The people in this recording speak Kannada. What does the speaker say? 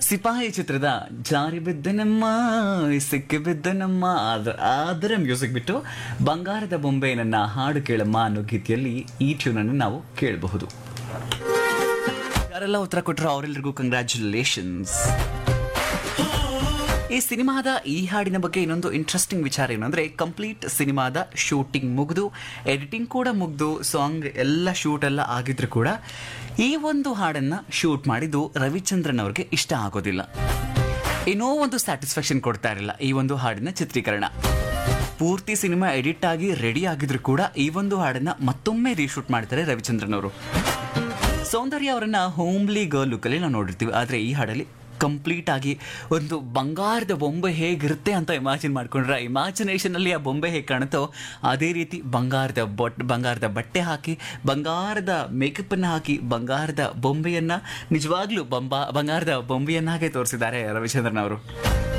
ಸಿಪಾಯಿ ಚಿತ್ರದ ಜಾರಿ ಬಿದ್ದನಮ್ಮ ಸಿಕ್ಕಿ ಬಿದ್ದನಮ್ಮ ಆದ ಅದರ ಮ್ಯೂಸಿಕ್ ಬಿಟ್ಟು ಬಂಗಾರದ ಬೊಂಬೆ ನನ್ನ ಹಾಡು ಕೇಳಮ್ಮ ಅನ್ನೋ ಗೀತೆಯಲ್ಲಿ ಈ ಟ್ಯೂನನ್ನು ನಾವು ಕೇಳಬಹುದು ಯಾರೆಲ್ಲ ಉತ್ತರ ಕೊಟ್ಟರು ಅವರೆಲ್ಲರಿಗೂ ಕಂಗ್ರ್ಯಾಚುಲೇಷನ್ಸ್ ಈ ಸಿನಿಮಾದ ಈ ಹಾಡಿನ ಬಗ್ಗೆ ಇನ್ನೊಂದು ಇಂಟ್ರೆಸ್ಟಿಂಗ್ ವಿಚಾರ ಏನಂದ್ರೆ ಕಂಪ್ಲೀಟ್ ಸಿನಿಮಾದ ಶೂಟಿಂಗ್ ಮುಗಿದು ಎಡಿಟಿಂಗ್ ಕೂಡ ಮುಗಿದು ಸಾಂಗ್ ಎಲ್ಲ ಶೂಟ್ ಎಲ್ಲ ಆಗಿದ್ರು ಕೂಡ ಈ ಒಂದು ಹಾಡನ್ನ ಶೂಟ್ ಮಾಡಿದ್ದು ರವಿಚಂದ್ರನ್ ಅವ್ರಿಗೆ ಇಷ್ಟ ಆಗೋದಿಲ್ಲ ಏನೋ ಒಂದು ಸ್ಯಾಟಿಸ್ಫ್ಯಾಕ್ಷನ್ ಕೊಡ್ತಾ ಇರಲಿಲ್ಲ ಈ ಒಂದು ಹಾಡಿನ ಚಿತ್ರೀಕರಣ ಪೂರ್ತಿ ಸಿನಿಮಾ ಎಡಿಟ್ ಆಗಿ ರೆಡಿ ಆಗಿದ್ರು ಕೂಡ ಈ ಒಂದು ಹಾಡನ್ನ ಮತ್ತೊಮ್ಮೆ ರೀಶೂಟ್ ಮಾಡ್ತಾರೆ ರವಿಚಂದ್ರನ್ ಅವರು ಸೌಂದರ್ಯ ಅವರನ್ನ ಹೋಮ್ಲಿ ಗರ್ಲ್ ಲುಕ್ಕಲ್ಲಿ ನಾವು ನೋಡಿರ್ತೀವಿ ಆದರೆ ಈ ಹಾಡಲ್ಲಿ ಕಂಪ್ಲೀಟ್ ಆಗಿ ಒಂದು ಬಂಗಾರದ ಬೊಂಬೆ ಹೇಗಿರುತ್ತೆ ಅಂತ ಇಮ್ಯಾಜಿನ್ ಮಾಡ್ಕೊಂಡ್ರೆ ಇಮ್ಯಾಜಿನೇಷನ್ ಅಲ್ಲಿ ಆ ಬೊಂಬೆ ಹೇಗೆ ಕಾಣುತ್ತೋ ಅದೇ ರೀತಿ ಬಂಗಾರದ ಬೊಟ್ ಬಂಗಾರದ ಬಟ್ಟೆ ಹಾಕಿ ಬಂಗಾರದ ಮೇಕಪ್ ಅನ್ನ ಹಾಕಿ ಬಂಗಾರದ ಬೊಂಬೆಯನ್ನ ನಿಜವಾಗ್ಲೂ ಬಂಬಾ ಬಂಗಾರದ ಬೊಂಬೆಯನ್ನಾಗೆ ತೋರಿಸಿದ್ದಾರೆ ರವಿಚಂದ್ರನ್ ಅವರು